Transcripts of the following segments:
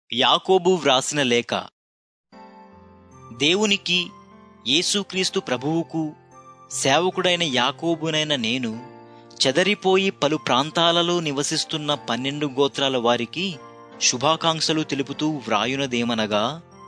యాకోబు వ్రాసిన లేఖ దేవునికి యేసుక్రీస్తు ప్రభువుకు సేవకుడైన యాకోబునైన నేను చెదరిపోయి పలు ప్రాంతాలలో నివసిస్తున్న పన్నెండు గోత్రాల వారికి శుభాకాంక్షలు తెలుపుతూ వ్రాయునదేమనగా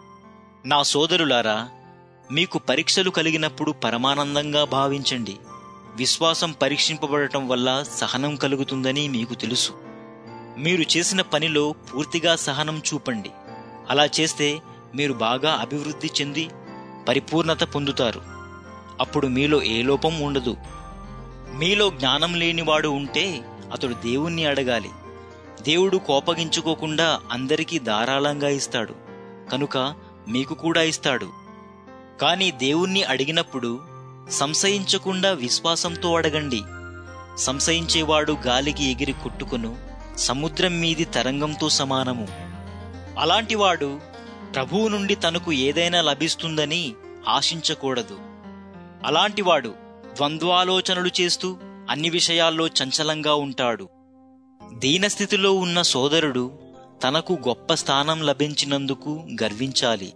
నా సోదరులారా మీకు పరీక్షలు కలిగినప్పుడు పరమానందంగా భావించండి విశ్వాసం పరీక్షింపబడటం వల్ల సహనం కలుగుతుందని మీకు తెలుసు మీరు చేసిన పనిలో పూర్తిగా సహనం చూపండి అలా చేస్తే మీరు బాగా అభివృద్ధి చెంది పరిపూర్ణత పొందుతారు అప్పుడు మీలో ఏ లోపం ఉండదు మీలో జ్ఞానం లేనివాడు ఉంటే అతడు దేవుణ్ణి అడగాలి దేవుడు కోపగించుకోకుండా అందరికీ ధారాళంగా ఇస్తాడు కనుక మీకు కూడా ఇస్తాడు కాని దేవుణ్ణి అడిగినప్పుడు సంశయించకుండా విశ్వాసంతో అడగండి సంశయించేవాడు గాలికి ఎగిరి కొట్టుకును సముద్రం మీది తరంగంతో సమానము అలాంటివాడు ప్రభువు నుండి తనకు ఏదైనా లభిస్తుందని ఆశించకూడదు అలాంటివాడు ద్వంద్వాలోచనలు చేస్తూ అన్ని విషయాల్లో చంచలంగా ఉంటాడు దీనస్థితిలో ఉన్న సోదరుడు తనకు గొప్ప స్థానం లభించినందుకు గర్వించాలి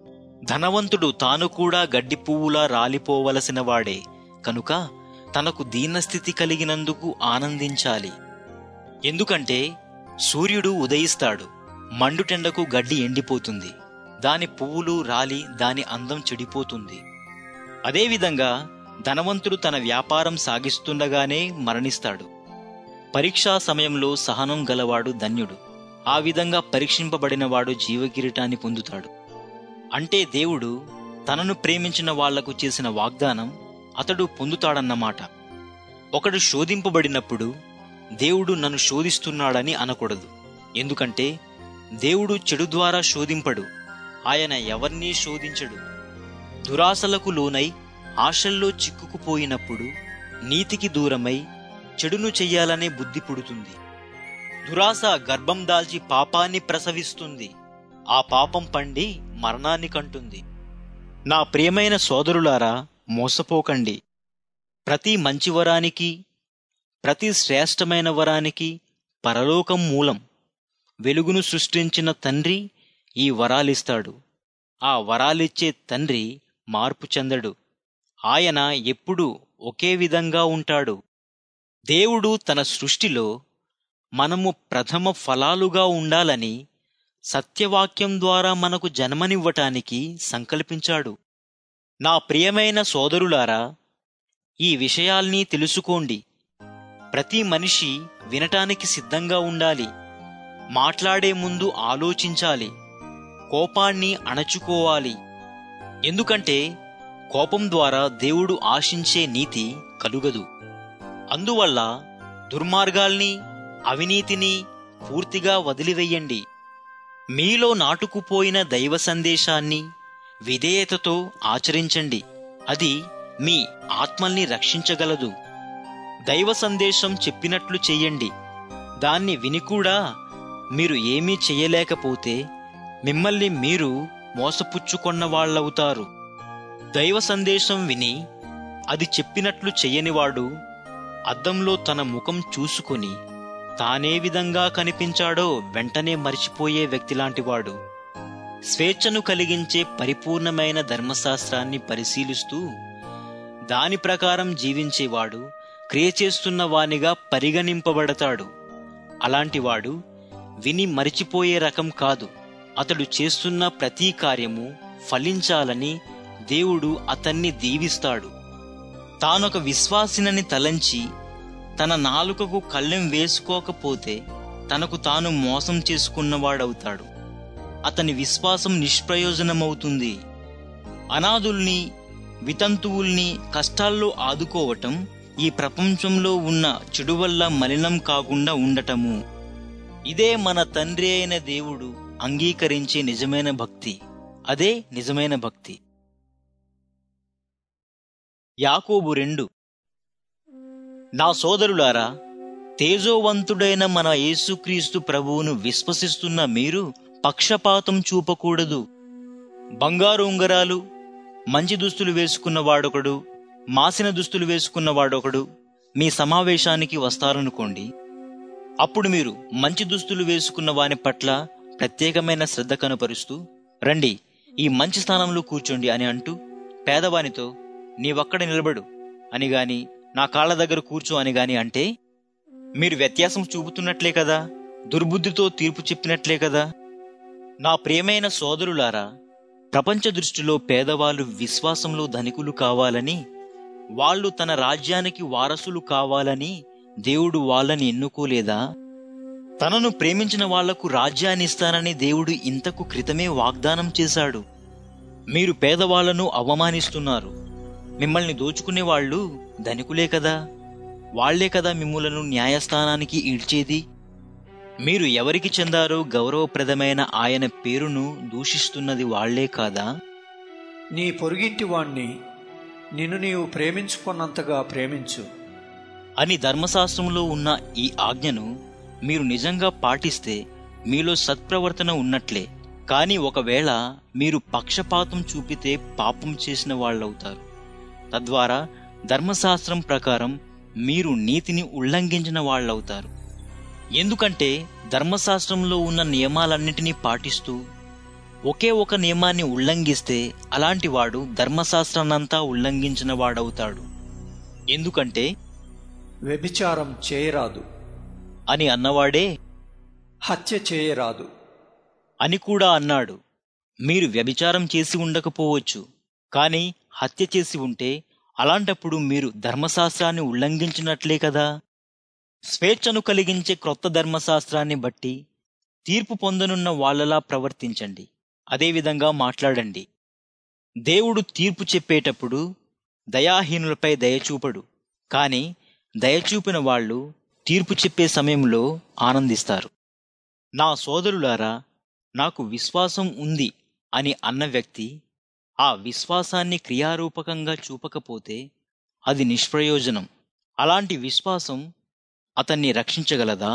ధనవంతుడు తాను కూడా గడ్డి పువ్వులా రాలిపోవలసిన వాడే కనుక తనకు దీనస్థితి కలిగినందుకు ఆనందించాలి ఎందుకంటే సూర్యుడు ఉదయిస్తాడు మండుటెండకు గడ్డి ఎండిపోతుంది దాని పువ్వులు రాలి దాని అందం చెడిపోతుంది అదేవిధంగా ధనవంతుడు తన వ్యాపారం సాగిస్తుండగానే మరణిస్తాడు పరీక్షా సమయంలో సహనం గలవాడు ధన్యుడు ఆ విధంగా పరీక్షింపబడినవాడు జీవకిరీటాన్ని పొందుతాడు అంటే దేవుడు తనను ప్రేమించిన వాళ్లకు చేసిన వాగ్దానం అతడు పొందుతాడన్నమాట ఒకడు శోధింపబడినప్పుడు దేవుడు నన్ను శోధిస్తున్నాడని అనకూడదు ఎందుకంటే దేవుడు చెడు ద్వారా శోధింపడు ఆయన ఎవరినీ శోధించడు దురాశలకు లోనై ఆశల్లో చిక్కుకుపోయినప్పుడు నీతికి దూరమై చెడును చెయ్యాలనే బుద్ధి పుడుతుంది దురాశ గర్భం దాల్చి పాపాన్ని ప్రసవిస్తుంది ఆ పాపం పండి మరణాన్ని కంటుంది నా ప్రియమైన సోదరులారా మోసపోకండి ప్రతి మంచి వరానికి ప్రతి శ్రేష్టమైన వరానికి పరలోకం మూలం వెలుగును సృష్టించిన తండ్రి ఈ వరాలిస్తాడు ఆ వరాలిచ్చే తండ్రి మార్పు చెందడు ఆయన ఎప్పుడూ ఒకే విధంగా ఉంటాడు దేవుడు తన సృష్టిలో మనము ప్రథమ ఫలాలుగా ఉండాలని సత్యవాక్యం ద్వారా మనకు జన్మనివ్వటానికి సంకల్పించాడు నా ప్రియమైన సోదరులారా ఈ విషయాల్ని తెలుసుకోండి ప్రతి మనిషి వినటానికి సిద్ధంగా ఉండాలి మాట్లాడే ముందు ఆలోచించాలి కోపాన్ని అణచుకోవాలి ఎందుకంటే కోపం ద్వారా దేవుడు ఆశించే నీతి కలుగదు అందువల్ల దుర్మార్గాల్ని అవినీతిని పూర్తిగా వదిలివెయ్యండి మీలో నాటుకుపోయిన దైవ సందేశాన్ని విధేయతతో ఆచరించండి అది మీ ఆత్మల్ని రక్షించగలదు దైవ సందేశం చెప్పినట్లు చెయ్యండి దాన్ని విని కూడా మీరు ఏమీ చెయ్యలేకపోతే మిమ్మల్ని మీరు మోసపుచ్చుకొన్న వాళ్ళవుతారు దైవ సందేశం విని అది చెప్పినట్లు చెయ్యనివాడు అద్దంలో తన ముఖం చూసుకొని తానే విధంగా కనిపించాడో వెంటనే మరిచిపోయే వ్యక్తిలాంటివాడు స్వేచ్ఛను కలిగించే పరిపూర్ణమైన ధర్మశాస్త్రాన్ని పరిశీలిస్తూ దాని ప్రకారం జీవించేవాడు క్రియ చేస్తున్న వానిగా పరిగణింపబడతాడు అలాంటివాడు విని మరిచిపోయే రకం కాదు అతడు చేస్తున్న ప్రతి కార్యము ఫలించాలని దేవుడు అతన్ని దీవిస్తాడు తానొక విశ్వాసినని తలంచి తన నాలుకకు కళ్ళెం వేసుకోకపోతే తనకు తాను మోసం చేసుకున్నవాడవుతాడు అతని విశ్వాసం నిష్ప్రయోజనమవుతుంది అనాథుల్ని వితంతువుల్ని కష్టాల్లో ఆదుకోవటం ఈ ప్రపంచంలో ఉన్న చెడు వల్ల మలినం కాకుండా ఉండటము ఇదే మన తండ్రి అయిన దేవుడు అంగీకరించే నిజమైన భక్తి అదే నిజమైన భక్తి యాకోబు రెండు నా సోదరులారా తేజోవంతుడైన మన యేసుక్రీస్తు ప్రభువును విశ్వసిస్తున్న మీరు పక్షపాతం చూపకూడదు బంగారు ఉంగరాలు మంచి దుస్తులు వేసుకున్న వాడొకడు మాసిన దుస్తులు వేసుకున్న వాడొకడు మీ సమావేశానికి వస్తారనుకోండి అప్పుడు మీరు మంచి దుస్తులు వేసుకున్న వాని పట్ల ప్రత్యేకమైన శ్రద్ధ కనపరుస్తూ రండి ఈ మంచి స్థానంలో కూర్చోండి అని అంటూ పేదవానితో నీవక్కడ నిలబడు అని గాని నా కాళ్ళ దగ్గర కూర్చో అని గాని అంటే మీరు వ్యత్యాసం చూపుతున్నట్లే కదా దుర్బుద్ధితో తీర్పు చెప్పినట్లే కదా నా ప్రియమైన సోదరులారా ప్రపంచ దృష్టిలో పేదవాళ్ళు విశ్వాసంలో ధనికులు కావాలని వాళ్ళు తన రాజ్యానికి వారసులు కావాలని దేవుడు వాళ్ళని ఎన్నుకోలేదా తనను ప్రేమించిన వాళ్లకు రాజ్యాన్ని ఇస్తానని దేవుడు ఇంతకు క్రితమే వాగ్దానం చేశాడు మీరు పేదవాళ్లను అవమానిస్తున్నారు మిమ్మల్ని దోచుకునే వాళ్ళు ధనికులే కదా వాళ్లే కదా మిమ్ములను న్యాయస్థానానికి ఈడ్చేది మీరు ఎవరికి చెందారో గౌరవప్రదమైన ఆయన పేరును దూషిస్తున్నది వాళ్లే కాదా నీ పొరుగింటి వాణ్ణి నిన్ను నీవు ప్రేమించుకున్నంతగా ప్రేమించు అని ధర్మశాస్త్రంలో ఉన్న ఈ ఆజ్ఞను మీరు నిజంగా పాటిస్తే మీలో సత్ప్రవర్తన ఉన్నట్లే కానీ ఒకవేళ మీరు పక్షపాతం చూపితే పాపం చేసిన వాళ్ళవుతారు తద్వారా ధర్మశాస్త్రం ప్రకారం మీరు నీతిని ఉల్లంఘించిన వాళ్ళవుతారు ఎందుకంటే ధర్మశాస్త్రంలో ఉన్న నియమాలన్నిటినీ పాటిస్తూ ఒకే ఒక నియమాన్ని ఉల్లంఘిస్తే అలాంటి వాడు ధర్మశాస్త్రాన్నంతా ఉల్లంఘించిన వాడవుతాడు ఎందుకంటే వ్యభిచారం చేయరాదు అని అన్నవాడే హత్య చేయరాదు అని కూడా అన్నాడు మీరు వ్యభిచారం చేసి ఉండకపోవచ్చు కాని హత్య చేసి ఉంటే అలాంటప్పుడు మీరు ధర్మశాస్త్రాన్ని ఉల్లంఘించినట్లే కదా స్వేచ్ఛను కలిగించే క్రొత్త ధర్మశాస్త్రాన్ని బట్టి తీర్పు పొందనున్న వాళ్ళలా ప్రవర్తించండి అదేవిధంగా మాట్లాడండి దేవుడు తీర్పు చెప్పేటప్పుడు దయాహీనులపై దయచూపడు కాని దయచూపిన వాళ్ళు తీర్పు చెప్పే సమయంలో ఆనందిస్తారు నా సోదరులారా నాకు విశ్వాసం ఉంది అని అన్న వ్యక్తి ఆ విశ్వాసాన్ని క్రియారూపకంగా చూపకపోతే అది నిష్ప్రయోజనం అలాంటి విశ్వాసం అతన్ని రక్షించగలదా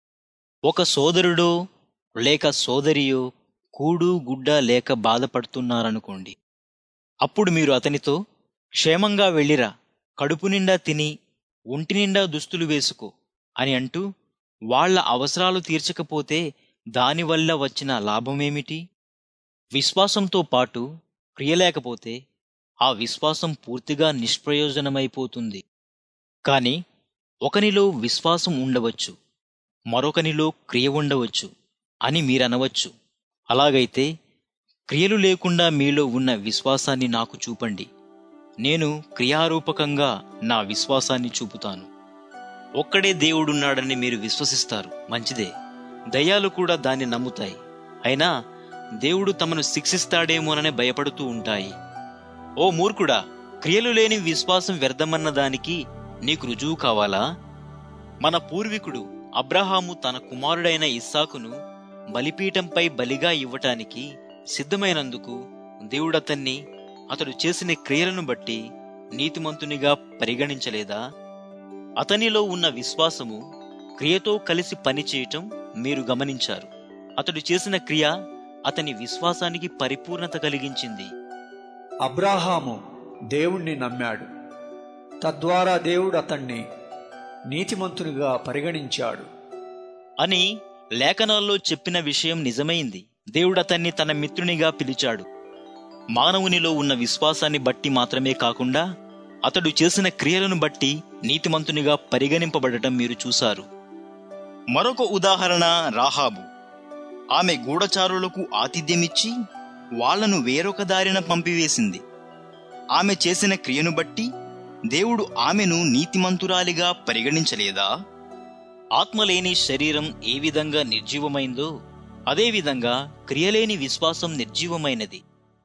ఒక సోదరుడో లేక సోదరియో కూడు గుడ్డ లేక బాధపడుతున్నారనుకోండి అప్పుడు మీరు అతనితో క్షేమంగా వెళ్ళిరా కడుపు నిండా తిని ఒంటి నిండా దుస్తులు వేసుకో అని అంటూ వాళ్ళ అవసరాలు తీర్చకపోతే దానివల్ల వచ్చిన లాభమేమిటి విశ్వాసంతో పాటు క్రియలేకపోతే ఆ విశ్వాసం పూర్తిగా నిష్ప్రయోజనమైపోతుంది కాని ఒకనిలో విశ్వాసం ఉండవచ్చు మరొకనిలో క్రియ ఉండవచ్చు అని మీరనవచ్చు అలాగైతే క్రియలు లేకుండా మీలో ఉన్న విశ్వాసాన్ని నాకు చూపండి నేను క్రియారూపకంగా నా విశ్వాసాన్ని చూపుతాను ఒక్కడే దేవుడున్నాడని మీరు విశ్వసిస్తారు మంచిదే దయ్యాలు కూడా దాన్ని నమ్ముతాయి అయినా దేవుడు తమను శిక్షిస్తాడేమోనని భయపడుతూ ఉంటాయి ఓ మూర్ఖుడా క్రియలు లేని విశ్వాసం వ్యర్థమన్న దానికి నీకు రుజువు కావాలా మన పూర్వీకుడు అబ్రహాము తన కుమారుడైన ఇస్సాకును బలిపీఠంపై బలిగా ఇవ్వటానికి సిద్ధమైనందుకు దేవుడతన్ని అతడు చేసిన క్రియలను బట్టి నీతిమంతునిగా పరిగణించలేదా అతనిలో ఉన్న విశ్వాసము క్రియతో కలిసి పనిచేయటం మీరు గమనించారు అతడు చేసిన క్రియ అతని విశ్వాసానికి పరిపూర్ణత కలిగించింది అబ్రాహాము దేవుణ్ణి నమ్మాడు తద్వారా దేవుడు అతన్ని నీతిమంతునిగా పరిగణించాడు అని లేఖనాల్లో చెప్పిన విషయం నిజమైంది దేవుడు అతన్ని తన మిత్రునిగా పిలిచాడు మానవునిలో ఉన్న విశ్వాసాన్ని బట్టి మాత్రమే కాకుండా అతడు చేసిన క్రియలను బట్టి నీతిమంతునిగా పరిగణింపబడటం మీరు చూశారు మరొక ఉదాహరణ రాహాబు ఆమె గూఢచారులకు ఆతిథ్యమిచ్చి వాళ్లను వేరొక దారిన పంపివేసింది ఆమె చేసిన క్రియను బట్టి దేవుడు ఆమెను నీతిమంతురాలిగా పరిగణించలేదా ఆత్మలేని శరీరం ఏ విధంగా నిర్జీవమైందో అదేవిధంగా క్రియలేని విశ్వాసం నిర్జీవమైనది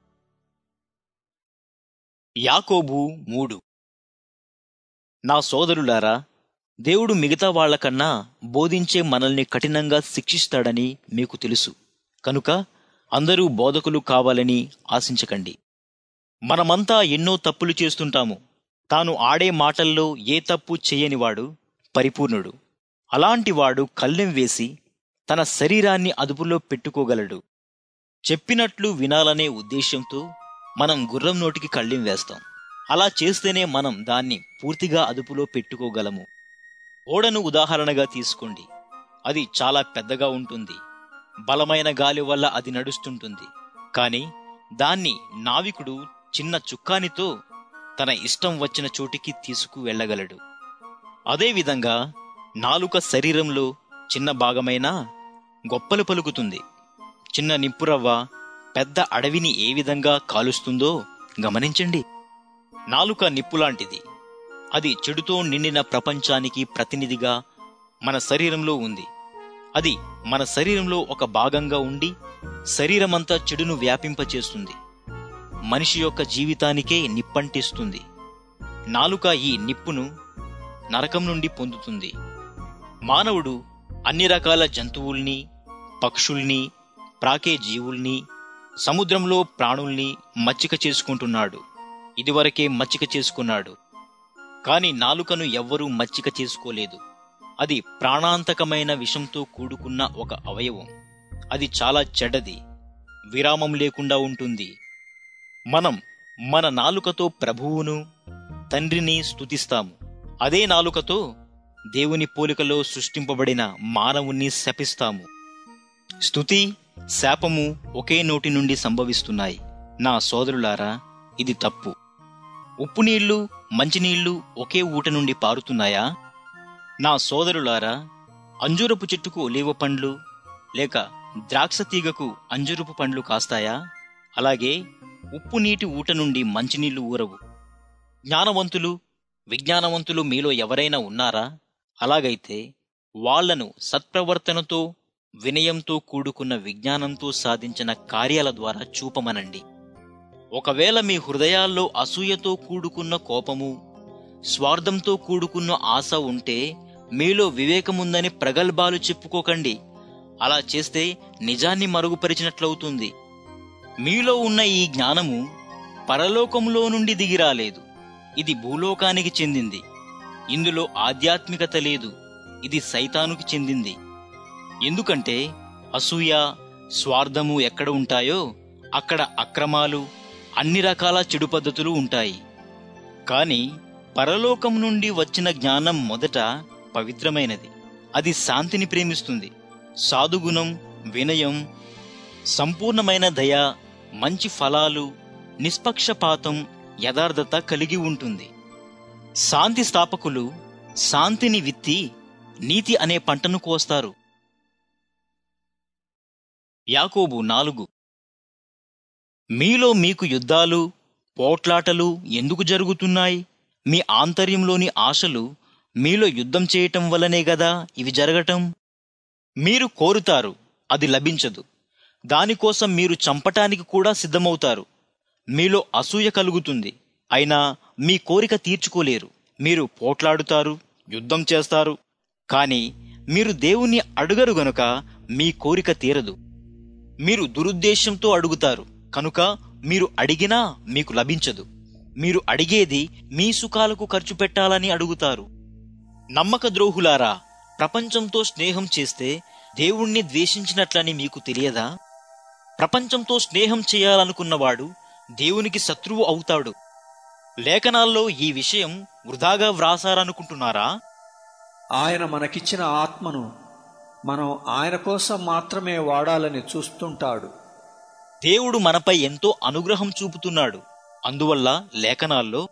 యాకోబు మూడు నా సోదరులారా దేవుడు మిగతా వాళ్లకన్నా బోధించే మనల్ని కఠినంగా శిక్షిస్తాడని మీకు తెలుసు కనుక అందరూ బోధకులు కావాలని ఆశించకండి మనమంతా ఎన్నో తప్పులు చేస్తుంటాము తాను ఆడే మాటల్లో ఏ తప్పు చేయనివాడు పరిపూర్ణుడు అలాంటివాడు కళ్ళెం వేసి తన శరీరాన్ని అదుపులో పెట్టుకోగలడు చెప్పినట్లు వినాలనే ఉద్దేశ్యంతో మనం గుర్రం నోటికి కళ్ళెం వేస్తాం అలా చేస్తేనే మనం దాన్ని పూర్తిగా అదుపులో పెట్టుకోగలము ఓడను ఉదాహరణగా తీసుకోండి అది చాలా పెద్దగా ఉంటుంది బలమైన గాలి వల్ల అది నడుస్తుంటుంది కాని దాన్ని నావికుడు చిన్న చుక్కానితో తన ఇష్టం వచ్చిన చోటికి తీసుకు వెళ్ళగలడు అదేవిధంగా నాలుక శరీరంలో చిన్న భాగమైనా గొప్పలు పలుకుతుంది చిన్న నిప్పురవ్వ పెద్ద అడవిని ఏ విధంగా కాలుస్తుందో గమనించండి నాలుక నిప్పులాంటిది అది చెడుతో నిండిన ప్రపంచానికి ప్రతినిధిగా మన శరీరంలో ఉంది అది మన శరీరంలో ఒక భాగంగా ఉండి శరీరమంతా చెడును వ్యాపింపచేస్తుంది మనిషి యొక్క జీవితానికే నిప్పంటిస్తుంది నాలుక ఈ నిప్పును నరకం నుండి పొందుతుంది మానవుడు అన్ని రకాల జంతువుల్ని పక్షుల్ని ప్రాకే జీవుల్ని సముద్రంలో ప్రాణుల్ని మచ్చిక చేసుకుంటున్నాడు ఇదివరకే మచ్చిక చేసుకున్నాడు కాని నాలుకను ఎవ్వరూ మచ్చిక చేసుకోలేదు అది ప్రాణాంతకమైన విషంతో కూడుకున్న ఒక అవయవం అది చాలా చెడ్డది విరామం లేకుండా ఉంటుంది మనం మన నాలుకతో ప్రభువును తండ్రిని స్తుతిస్తాము అదే నాలుకతో దేవుని పోలికలో సృష్టింపబడిన మానవుణ్ణి శపిస్తాము స్తుతి శాపము ఒకే నోటి నుండి సంభవిస్తున్నాయి నా సోదరులారా ఇది తప్పు ఉప్పు నీళ్లు మంచినీళ్లు ఒకే ఊట నుండి పారుతున్నాయా నా సోదరులారా అంజూరపు చెట్టుకు ఒలీవ పండ్లు లేక ద్రాక్ష తీగకు అంజూరపు పండ్లు కాస్తాయా అలాగే ఉప్పు నీటి ఊట నుండి మంచినీళ్లు ఊరవు జ్ఞానవంతులు విజ్ఞానవంతులు మీలో ఎవరైనా ఉన్నారా అలాగైతే వాళ్లను సత్ప్రవర్తనతో వినయంతో కూడుకున్న విజ్ఞానంతో సాధించిన కార్యాల ద్వారా చూపమనండి ఒకవేళ మీ హృదయాల్లో అసూయతో కూడుకున్న కోపము స్వార్థంతో కూడుకున్న ఆశ ఉంటే మీలో వివేకముందని ప్రగల్భాలు చెప్పుకోకండి అలా చేస్తే నిజాన్ని మరుగుపరిచినట్లవుతుంది మీలో ఉన్న ఈ జ్ఞానము పరలోకంలో నుండి దిగిరాలేదు ఇది భూలోకానికి చెందింది ఇందులో ఆధ్యాత్మికత లేదు ఇది సైతానుకి చెందింది ఎందుకంటే అసూయ స్వార్థము ఎక్కడ ఉంటాయో అక్కడ అక్రమాలు అన్ని రకాల చెడు పద్ధతులు ఉంటాయి కాని పరలోకం నుండి వచ్చిన జ్ఞానం మొదట పవిత్రమైనది అది శాంతిని ప్రేమిస్తుంది సాధుగుణం వినయం సంపూర్ణమైన దయ మంచి ఫలాలు నిష్పక్షపాతం యథార్థత కలిగి ఉంటుంది శాంతి స్థాపకులు శాంతిని విత్తి నీతి అనే పంటను కోస్తారు యాకోబు నాలుగు మీలో మీకు యుద్ధాలు పోట్లాటలు ఎందుకు జరుగుతున్నాయి మీ ఆంతర్యంలోని ఆశలు మీలో యుద్ధం చేయటం వల్లనే గదా ఇవి జరగటం మీరు కోరుతారు అది లభించదు దానికోసం మీరు చంపటానికి కూడా సిద్ధమవుతారు మీలో అసూయ కలుగుతుంది అయినా మీ కోరిక తీర్చుకోలేరు మీరు పోట్లాడుతారు యుద్ధం చేస్తారు కాని మీరు దేవుణ్ణి అడుగరు గనుక మీ కోరిక తీరదు మీరు దురుద్దేశంతో అడుగుతారు కనుక మీరు అడిగినా మీకు లభించదు మీరు అడిగేది మీ సుఖాలకు ఖర్చు పెట్టాలని అడుగుతారు నమ్మక ద్రోహులారా ప్రపంచంతో స్నేహం చేస్తే దేవుణ్ణి ద్వేషించినట్లని మీకు తెలియదా ప్రపంచంతో స్నేహం చేయాలనుకున్నవాడు దేవునికి శత్రువు అవుతాడు లేఖనాల్లో ఈ విషయం వృధాగా వ్రాసారనుకుంటున్నారా ఆయన మనకిచ్చిన ఆత్మను మనం ఆయన కోసం మాత్రమే వాడాలని చూస్తుంటాడు దేవుడు మనపై ఎంతో అనుగ్రహం చూపుతున్నాడు అందువల్ల లేఖనాల్లో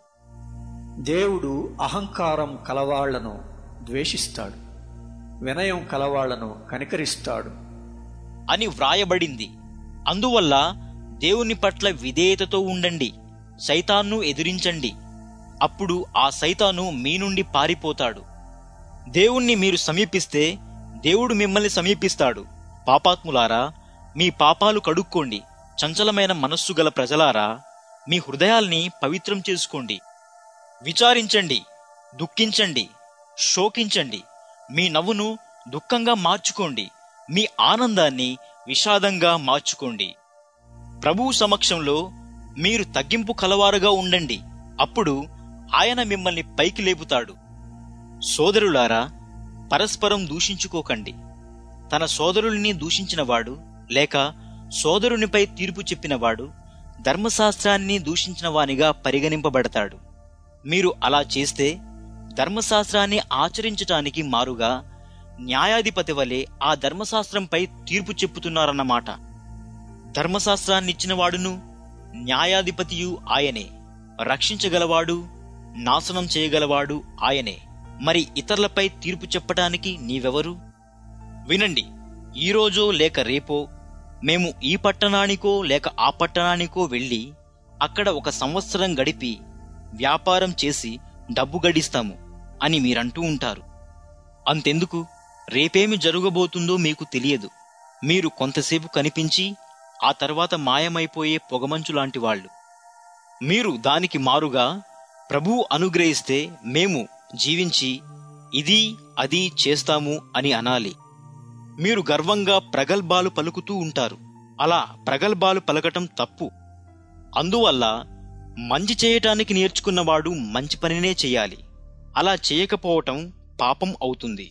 దేవుడు అహంకారం కలవాళ్లను ద్వేషిస్తాడు వినయం కలవాళ్లను కనికరిస్తాడు అని వ్రాయబడింది అందువల్ల దేవుని పట్ల విధేయతతో ఉండండి సైతాన్ను ఎదిరించండి అప్పుడు ఆ సైతాను మీ నుండి పారిపోతాడు దేవుణ్ణి మీరు సమీపిస్తే దేవుడు మిమ్మల్ని సమీపిస్తాడు పాపాత్ములారా మీ పాపాలు కడుక్కోండి చంచలమైన మనస్సు గల ప్రజలారా మీ హృదయాల్ని పవిత్రం చేసుకోండి విచారించండి దుఃఖించండి శోకించండి మీ నవ్వును దుఃఖంగా మార్చుకోండి మీ ఆనందాన్ని విషాదంగా మార్చుకోండి ప్రభువు సమక్షంలో మీరు తగ్గింపు కలవారుగా ఉండండి అప్పుడు ఆయన మిమ్మల్ని పైకి లేపుతాడు సోదరులారా పరస్పరం దూషించుకోకండి తన సోదరుల్ని దూషించినవాడు లేక సోదరునిపై తీర్పు చెప్పినవాడు ధర్మశాస్త్రాన్ని దూషించిన వానిగా పరిగణింపబడతాడు మీరు అలా చేస్తే ధర్మశాస్త్రాన్ని ఆచరించటానికి మారుగా న్యాయాధిపతి వలె ఆ ధర్మశాస్త్రంపై తీర్పు చెప్పుతున్నారన్నమాట ధర్మశాస్త్రాన్నిచ్చిన వాడును న్యాయాధిపతియు ఆయనే రక్షించగలవాడు నాశనం చేయగలవాడు ఆయనే మరి ఇతరులపై తీర్పు చెప్పటానికి నీవెవరు వినండి ఈరోజో లేక రేపో మేము ఈ పట్టణానికో లేక ఆ పట్టణానికో వెళ్ళి అక్కడ ఒక సంవత్సరం గడిపి వ్యాపారం చేసి డబ్బు గడిస్తాము అని మీరంటూ ఉంటారు అంతెందుకు రేపేమి జరగబోతుందో మీకు తెలియదు మీరు కొంతసేపు కనిపించి ఆ తర్వాత మాయమైపోయే పొగమంచు లాంటి వాళ్ళు మీరు దానికి మారుగా ప్రభువు అనుగ్రహిస్తే మేము జీవించి ఇది అది చేస్తాము అని అనాలి మీరు గర్వంగా ప్రగల్భాలు పలుకుతూ ఉంటారు అలా ప్రగల్భాలు పలకటం తప్పు అందువల్ల మంచి చేయటానికి నేర్చుకున్నవాడు మంచి పనినే చేయాలి అలా చేయకపోవటం పాపం అవుతుంది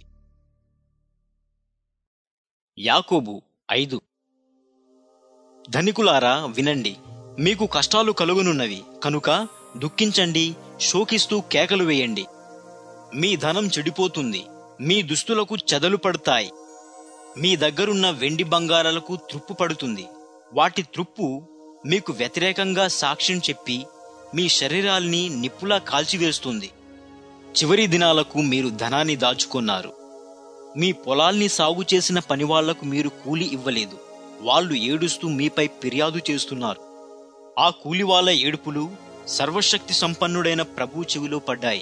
యాకోబు ఐదు ధనికులారా వినండి మీకు కష్టాలు కలుగునున్నవి కనుక దుఃఖించండి శోకిస్తూ కేకలు వేయండి మీ ధనం చెడిపోతుంది మీ దుస్తులకు చెదలు పడతాయి మీ దగ్గరున్న వెండి బంగారాలకు త్రుప్పు పడుతుంది వాటి త్రుప్పు మీకు వ్యతిరేకంగా సాక్ష్యం చెప్పి మీ శరీరాల్ని నిప్పులా కాల్చివేస్తుంది చివరి దినాలకు మీరు ధనాన్ని దాచుకున్నారు మీ పొలాల్ని సాగు చేసిన పనివాళ్లకు మీరు కూలి ఇవ్వలేదు వాళ్ళు ఏడుస్తూ మీపై ఫిర్యాదు చేస్తున్నారు ఆ కూలి వాళ్ళ ఏడుపులు సర్వశక్తి సంపన్నుడైన ప్రభు చెవిలో పడ్డాయి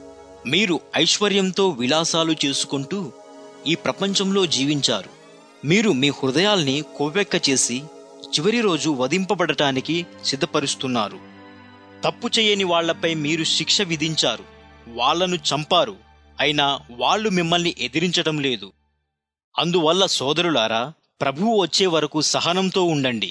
మీరు ఐశ్వర్యంతో విలాసాలు చేసుకుంటూ ఈ ప్రపంచంలో జీవించారు మీరు మీ హృదయాల్ని కొవ్వెక్క చేసి చివరి రోజు వధింపబడటానికి సిద్ధపరుస్తున్నారు తప్పు చేయని వాళ్లపై మీరు శిక్ష విధించారు వాళ్లను చంపారు అయినా వాళ్ళు మిమ్మల్ని ఎదిరించటం లేదు అందువల్ల సోదరులారా ప్రభువు వచ్చే వరకు సహనంతో ఉండండి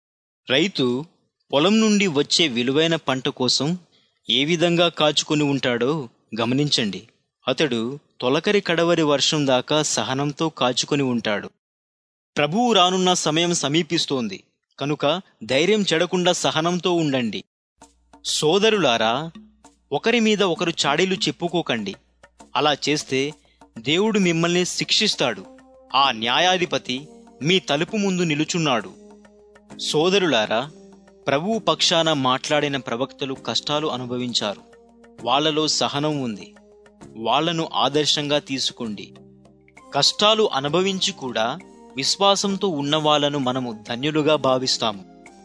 రైతు పొలం నుండి వచ్చే విలువైన పంట కోసం ఏ విధంగా కాచుకొని ఉంటాడో గమనించండి అతడు తొలకరి కడవరి వర్షం దాకా సహనంతో కాచుకొని ఉంటాడు ప్రభువు రానున్న సమయం సమీపిస్తోంది కనుక ధైర్యం చెడకుండా సహనంతో ఉండండి సోదరులారా ఒకరి మీద ఒకరు చాడీలు చెప్పుకోకండి అలా చేస్తే దేవుడు మిమ్మల్ని శిక్షిస్తాడు ఆ న్యాయాధిపతి మీ తలుపు ముందు నిలుచున్నాడు సోదరులారా ప్రభువు పక్షాన మాట్లాడిన ప్రవక్తలు కష్టాలు అనుభవించారు వాళ్ళలో సహనం ఉంది వాళ్లను ఆదర్శంగా తీసుకోండి కష్టాలు అనుభవించి కూడా విశ్వాసంతో ఉన్న వాళ్ళను మనము ధన్యులుగా భావిస్తాము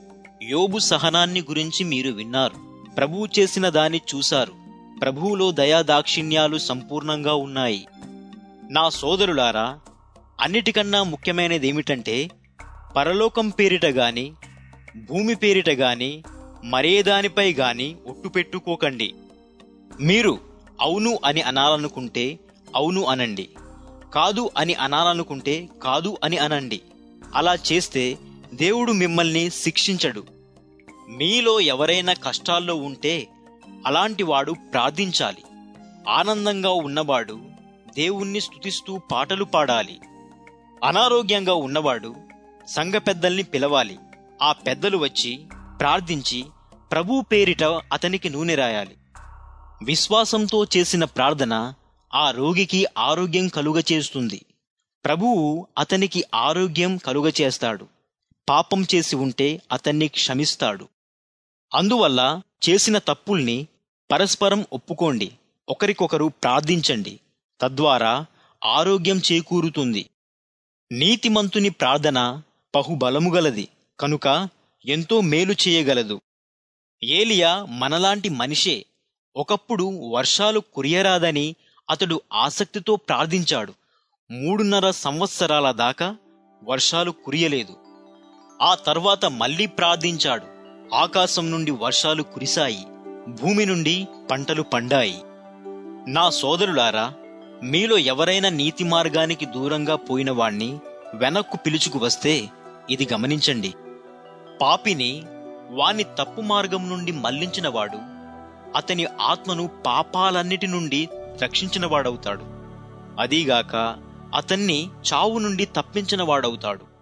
యోబు సహనాన్ని గురించి మీరు విన్నారు ప్రభువు చేసిన దాన్ని చూశారు ప్రభువులో దయా దాక్షిణ్యాలు సంపూర్ణంగా ఉన్నాయి నా సోదరులారా అన్నిటికన్నా ముఖ్యమైనదేమిటంటే పరలోకం పేరిట గాని భూమి పేరిట గాని మరే దానిపై గాని ఒట్టు పెట్టుకోకండి మీరు అవును అని అనాలనుకుంటే అవును అనండి కాదు అని అనాలనుకుంటే కాదు అని అనండి అలా చేస్తే దేవుడు మిమ్మల్ని శిక్షించడు మీలో ఎవరైనా కష్టాల్లో ఉంటే అలాంటి వాడు ప్రార్థించాలి ఆనందంగా ఉన్నవాడు దేవుణ్ణి స్తుతిస్తూ పాటలు పాడాలి అనారోగ్యంగా ఉన్నవాడు సంఘ పెద్దల్ని పిలవాలి ఆ పెద్దలు వచ్చి ప్రార్థించి ప్రభు పేరిట అతనికి నూనె రాయాలి విశ్వాసంతో చేసిన ప్రార్థన ఆ రోగికి ఆరోగ్యం కలుగచేస్తుంది ప్రభువు అతనికి ఆరోగ్యం కలుగచేస్తాడు పాపం చేసి ఉంటే అతన్ని క్షమిస్తాడు అందువల్ల చేసిన తప్పుల్ని పరస్పరం ఒప్పుకోండి ఒకరికొకరు ప్రార్థించండి తద్వారా ఆరోగ్యం చేకూరుతుంది నీతిమంతుని ప్రార్థన బహుబలముగలది కనుక ఎంతో మేలు చేయగలదు ఏలియా మనలాంటి మనిషే ఒకప్పుడు వర్షాలు కురియరాదని అతడు ఆసక్తితో ప్రార్థించాడు మూడున్నర సంవత్సరాల దాకా వర్షాలు కురియలేదు ఆ తర్వాత మళ్ళీ ప్రార్థించాడు ఆకాశం నుండి వర్షాలు కురిశాయి భూమి నుండి పంటలు పండాయి నా సోదరులారా మీలో ఎవరైనా నీతి మార్గానికి దూరంగా పోయిన వాణ్ణి వెనక్కు పిలుచుకు వస్తే ఇది గమనించండి పాపిని వాని తప్పు మార్గం నుండి మళ్లించినవాడు అతని ఆత్మను పాపాలన్నిటి నుండి రక్షించినవాడవుతాడు అదీగాక అతన్ని చావు నుండి తప్పించినవాడవుతాడు